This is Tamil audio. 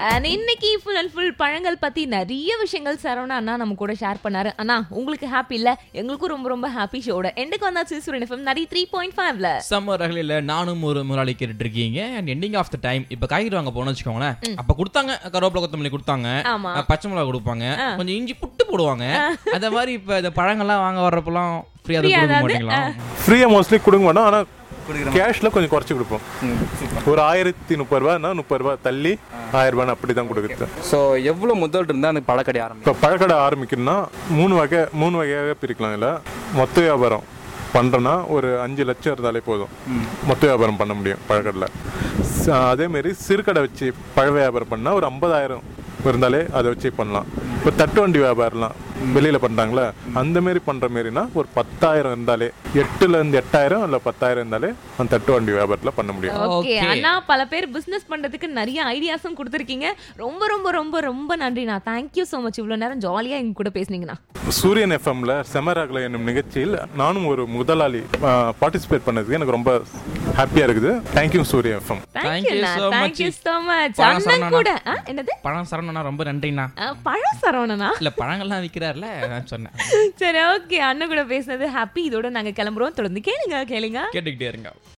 And இன்னைக்கு ஃபுல் அண்ட் ஃபுல் பழங்கள் பத்தி நிறைய விஷயங்கள் சரவணா அண்ணா நம்ம கூட ஷேர் பண்ணாரு அண்ணா உங்களுக்கு ஹாப்பி இல்ல எங்களுக்கும் ரொம்ப ரொம்ப ஹாப்பி ஷோட எண்டுக்கு வந்தாச்சு சூரியன் எஃப்எம் நிறைய த்ரீ பாயிண்ட் ஃபைவ்ல சம்மர் ரகலில் நானும் ஒரு முதலாளி கேட்டுட்டு இருக்கீங்க and ending of the time இப்போ காய்கறி வாங்க போனோம்னு வச்சுக்கோங்களேன் அப்ப கொடுத்தாங்க கருவேப்பிலை கொத்தமல்லி கொடுத்தாங்க ஆமா. அஹ் பச்சை மிளகா கொடுப்பாங்க கொஞ்சம் இஞ்சி புட்டு போடுவாங்க அந்த மாதிரி இப்போ இந்த பழங்கள்லாம் வாங்க வர்றப்பெல்லாம் ஃப்ரீயாக Free கொடுக்க அதாவது, மாட்டீங்களா ஃப்ரீயாக மோஸ்ட்லி கொடுக்க மாட்டோம் ஆனால் கேஷில் கொஞ்சம் குறைச்சி கொடுப்போம் ஒரு ஆயிரத்தி முப்பது ரூபான்னா முப்பது ரூபா தள்ளி ஆயிரம் ரூபான்னு அப்படி தான் கொடுக்குறது ஸோ எவ்வளோ முதல் இருந்தால் அந்த பழக்கடை ஆரம்பிக்கும் இப்போ பழக்கடை ஆரம்பிக்கணும்னா மூணு வகை மூணு வகையாக பிரிக்கலாம் இல்லை மொத்த வியாபாரம் பண்ணுறோன்னா ஒரு அஞ்சு லட்சம் இருந்தாலே போதும் மொத்த வியாபாரம் பண்ண முடியும் பழக்கடையில் அதேமாரி சிறுகடை வச்சு பழ வியாபாரம் பண்ணால் ஒரு ஐம்பதாயிரம் இருந்தாலே அதை வச்சு பண்ணலாம் இப்போ தட்டு வண்டி வியாபாரம்லாம் வெளியில் பண்ணுறாங்களே அந்த மாரி பண்ணுற மாரினா ஒரு பத்தாயிரம் இருந்தாலே எட்டுலேருந்து எட்டாயிரம் இல்லை பத்தாயிரம் இருந்தாலே அந்த தட்டு வண்டி வியாபாரத்தில் பண்ண முடியும் ஓகே Okay. அண்ணா பல பேர் பிசினஸ் பண்றதுக்கு நிறைய ஐடியாஸும் கொடுத்துருக்கீங்க ரொம்ப ரொம்ப ரொம்ப ரொம்ப நன்றிண்ணா தேங்க்யூ ஸோ மச் இவ்வளவு நேரம் ஜாலியா எங்க கூட பேசுனீங்கண்ணா சூரியன் எஃப்எம்ல செமராகல என்னும் நிகழ்ச்சியில் நானும் ஒரு முதலாளி பார்ட்டிசிபேட் பண்ணதுக்கு எனக்கு ரொம்ப ஹாப்பியாக இருக்குது thank you Suryan FM Thank you தேங்க்யூண்ணா so much. Thank you so much பழம் அண்ணன் சரவணா. கூட ஆ, என்னது பழம் சரணும்னா ரொம்ப நன்றிண்ணா ஆ, பழம் சரவணனா இல்ல பழங்கள்லாம் விற்கிறாருல நான் சொன்னேன் சரி ஓகே அண்ணன் கூட பேசுனது ஹாப்பி இதோட நாங்க கிளம்புறோம் தொடர்ந்து கேளுங்க கேளுங்க கேட்டுக்கிட்டே இருங்க